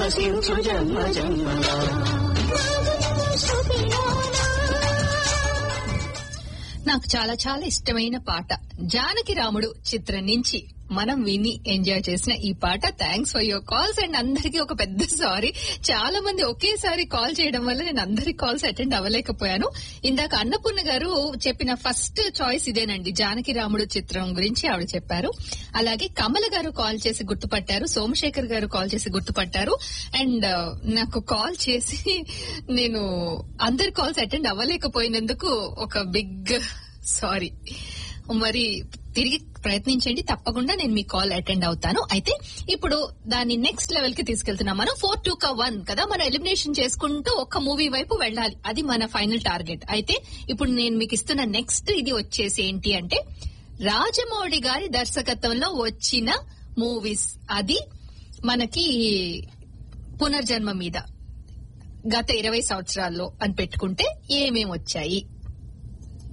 పరవశించు జన్మ జన్మలా నాకు చాలా చాలా ఇష్టమైన పాట జానకి రాముడు చిత్రం నుంచి మనం విని ఎంజాయ్ చేసిన ఈ పాట thanks for your calls and అందరికీ ఒక పెద్ద సారీ చాలా మంది ఒకేసారి కాల్ చేయడం వల్ల నేను అందరి కాల్స్ అటెండ్ అవ్వలేకపోయాను ఇందాక అన్నపూర్ణ గారు చెప్పిన ఫస్ట్ చాయిస్ ఇదేనండి జానకి రాముడు చిత్రం గురించి ఆవిడ చెప్పారు అలాగే కమల గారు కాల్ చేసి గుర్తుపట్టారు సోమశేఖర్ గారు కాల్ చేసి గుర్తుపట్టారు అండ్ నాకు కాల్ చేసి నేను అందరి కాల్స్ అటెండ్ అవ్వలేకపోయినందుకు ఒక బిగ్ సారీ మరి తిరిగి ప్రయత్నించండి తప్పకుండా నేను మీ కాల్ అటెండ్ అవుతాను అయితే ఇప్పుడు దాన్ని నెక్స్ట్ లెవెల్ కి తీసుకెళ్తున్నాం మనం ఫోర్ టూ కా వన్ కదా మనం ఎలిమినేషన్ చేసుకుంటూ ఒక్క మూవీ వైపు వెళ్ళాలి అది మన ఫైనల్ టార్గెట్ అయితే ఇప్పుడు నేను మీకు ఇస్తున్న నెక్స్ట్ ఇది వచ్చేసి ఏంటి అంటే రాజమౌళి గారి దర్శకత్వంలో వచ్చిన మూవీస్ అది మనకి పునర్జన్మ మీద గత ఇరవై సంవత్సరాల్లో అని పెట్టుకుంటే ఏమేమి వచ్చాయి